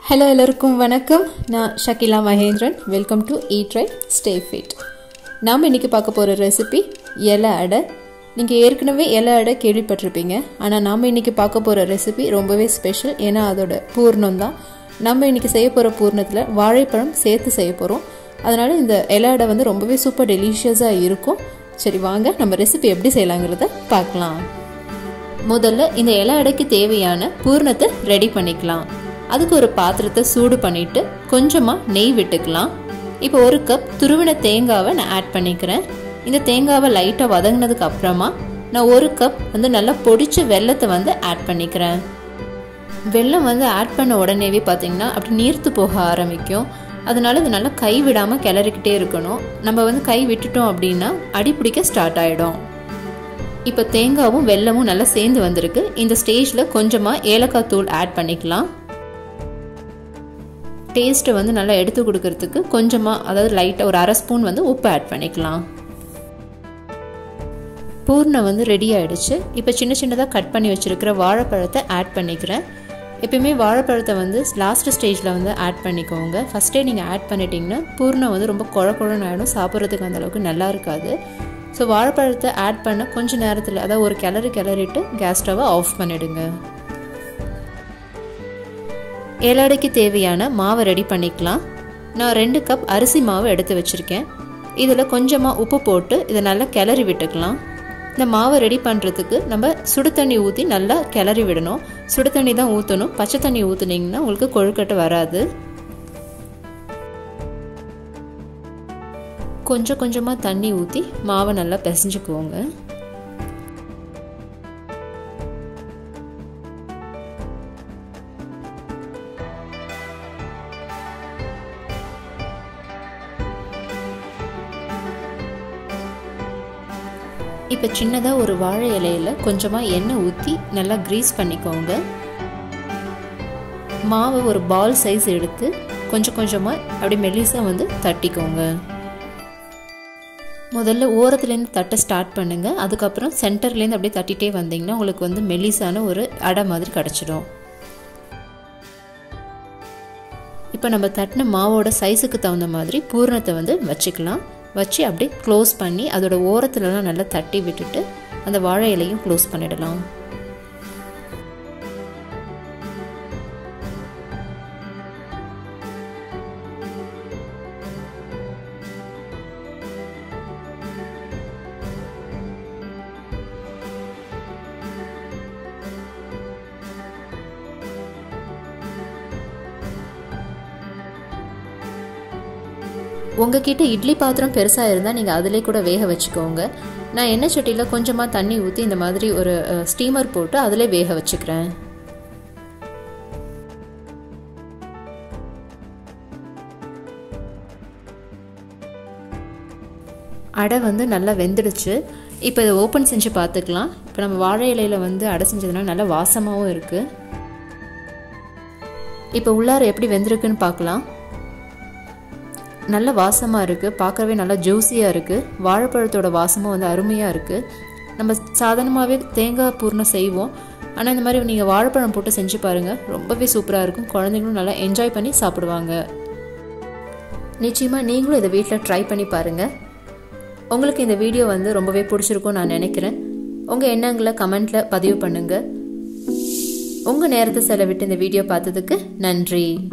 hello எல்லோருக்கும் வணக்கம் நான் Shakila Mahendran welcome to eat right stay fit நாம் இன்றைக்கி பார்க்க போகிற ரெசிபி இலை அடை நீங்கள் ஏற்கனவே இலை அடை கேள்விப்பட்டிருப்பீங்க ஆனால் நாம் இன்றைக்கி பார்க்க போகிற ரெசிபி ரொம்பவே ஸ்பெஷல் ஏன்னா அதோட பூர்ணம் தான் நம்ம இன்றைக்கி செய்ய போகிற பூர்ணத்தில் வாழைப்பழம் சேர்த்து செய்ய போகிறோம் அதனால் இந்த இலை அடை வந்து ரொம்பவே சூப்பர் டெலிஷியஸாக இருக்கும் சரி வாங்க நம்ம ரெசிபி எப்படி செய்யலாங்கிறத பார்க்கலாம் முதல்ல இந்த இலை அடைக்கு தேவையான பூர்ணத்தை ரெடி பண்ணிக்கலாம் அதுக்கு ஒரு பாத்திரத்தை சூடு பண்ணிட்டு கொஞ்சமாக நெய் விட்டுக்கலாம் இப்போ ஒரு கப் துருவின தேங்காவை நான் ஆட் பண்ணிக்கிறேன் இந்த தேங்காவை லைட்டாக வதங்கினதுக்கு அப்புறமா நான் ஒரு கப் வந்து நல்லா பொடிச்ச வெள்ளத்தை வந்து ஆட் பண்ணிக்கிறேன் வெள்ளம் வந்து ஆட் பண்ண உடனேவே பார்த்தீங்கன்னா அப்படி நீர்த்து போக ஆரம்பிக்கும் அதனால இது நல்லா கை விடாமல் கிளறிக்கிட்டே இருக்கணும் நம்ம வந்து கை விட்டுட்டோம் அப்படின்னா அடி பிடிக்க ஸ்டார்ட் ஆகிடும் இப்போ தேங்காவும் வெல்லமும் நல்லா சேர்ந்து வந்திருக்கு இந்த ஸ்டேஜில் கொஞ்சமாக ஏலக்காய் தூள் ஆட் பண்ணிக்கலாம் டேஸ்ட்டை வந்து நல்லா எடுத்து கொடுக்கறதுக்கு கொஞ்சமாக அதாவது லைட்டாக ஒரு அரை ஸ்பூன் வந்து உப்பு ஆட் பண்ணிக்கலாம் பூர்ணம் வந்து ரெடி ஆகிடுச்சு இப்போ சின்ன சின்னதாக கட் பண்ணி வச்சுருக்கிற வாழைப்பழத்தை ஆட் பண்ணிக்கிறேன் எப்பயுமே வாழைப்பழத்தை வந்து லாஸ்ட் ஸ்டேஜில் வந்து ஆட் பண்ணிக்கோங்க ஃபஸ்ட்டே நீங்கள் ஆட் பண்ணிட்டீங்கன்னா பூர்ணம் வந்து ரொம்ப குழ குழன்னு ஆகிடும் சாப்பிட்றதுக்கு அந்தளவுக்கு நல்லா இருக்காது ஸோ வாழைப்பழத்தை ஆட் பண்ண கொஞ்சம் நேரத்தில் அதாவது ஒரு கிளறி கிளறிட்டு கேஸ் ஸ்டவ்வை ஆஃப் பண்ணிவிடுங்க ஏலாடைக்கு தேவையான மாவை ரெடி பண்ணிக்கலாம் நான் ரெண்டு கப் அரிசி மாவு எடுத்து வச்சுருக்கேன் இதில் கொஞ்சமாக உப்பு போட்டு இதை நல்லா கிளறி விட்டுக்கலாம் இந்த மாவை ரெடி பண்ணுறதுக்கு நம்ம சுடு தண்ணி ஊற்றி நல்லா கிளறி விடணும் சுடு தண்ணி தான் ஊற்றணும் பச்சை தண்ணி ஊற்றுனீங்கன்னா உங்களுக்கு கொழுக்கட்டை வராது கொஞ்சம் கொஞ்சமாக தண்ணி ஊற்றி மாவை நல்லா பிசைஞ்சுக்குவோங்க இப்போ சின்னதாக ஒரு வாழை இலையில் கொஞ்சமாக எண்ணெய் ஊற்றி நல்லா க்ரீஸ் பண்ணிக்கோங்க மாவை ஒரு பால் சைஸ் எடுத்து கொஞ்சம் கொஞ்சமாக அப்படி மெல்லிஸாக வந்து தட்டிக்கோங்க முதல்ல ஓரத்துலேருந்து தட்ட ஸ்டார்ட் பண்ணுங்கள் அதுக்கப்புறம் சென்டர்லேருந்து அப்படியே தட்டிகிட்டே வந்தீங்கன்னா உங்களுக்கு வந்து மெல்லிஸான ஒரு அடை மாதிரி கிடச்சிடும் இப்போ நம்ம தட்டின மாவோட சைஸுக்கு தகுந்த மாதிரி பூரணத்தை வந்து வச்சுக்கலாம் வச்சு அப்படியே க்ளோஸ் பண்ணி அதோட ஓரத்துலலாம் நல்லா தட்டி விட்டுட்டு அந்த வாழை இலையும் க்ளோஸ் பண்ணிடலாம் உங்ககிட்ட இட்லி பாத்திரம் பெருசாக இருந்தால் நீங்கள் அதிலே கூட வேக வச்சுக்கோங்க நான் எண்ணெய் சட்டியில் கொஞ்சமாக தண்ணி ஊற்றி இந்த மாதிரி ஒரு ஸ்டீமர் போட்டு அதிலே வேக வச்சுக்கிறேன் அடை வந்து நல்லா வெந்துடுச்சு இப்போ இதை ஓப்பன் செஞ்சு பார்த்துக்கலாம் இப்போ நம்ம வாழை இலையில் வந்து அடை செஞ்சதுனால நல்லா வாசமாகவும் இருக்குது இப்போ உள்ளார எப்படி வெந்திருக்குன்னு பார்க்கலாம் நல்ல வாசமாக இருக்குது பார்க்கவே நல்லா ஜூஸியாக இருக்குது வாழைப்பழத்தோட வாசமும் வந்து அருமையாக இருக்குது நம்ம சாதாரணமாகவே தேங்காய் பூர்ணம் செய்வோம் ஆனால் இந்த மாதிரி நீங்கள் வாழைப்பழம் போட்டு செஞ்சு பாருங்கள் ரொம்பவே சூப்பராக இருக்கும் குழந்தைங்களும் நல்லா என்ஜாய் பண்ணி சாப்பிடுவாங்க நிச்சயமாக நீங்களும் இதை வீட்டில் ட்ரை பண்ணி பாருங்கள் உங்களுக்கு இந்த வீடியோ வந்து ரொம்பவே பிடிச்சிருக்கும் நான் நினைக்கிறேன் உங்கள் எண்ணங்களை கமெண்ட்டில் பதிவு பண்ணுங்கள் உங்கள் நேரத்தை செலவிட்டு இந்த வீடியோ பார்த்ததுக்கு நன்றி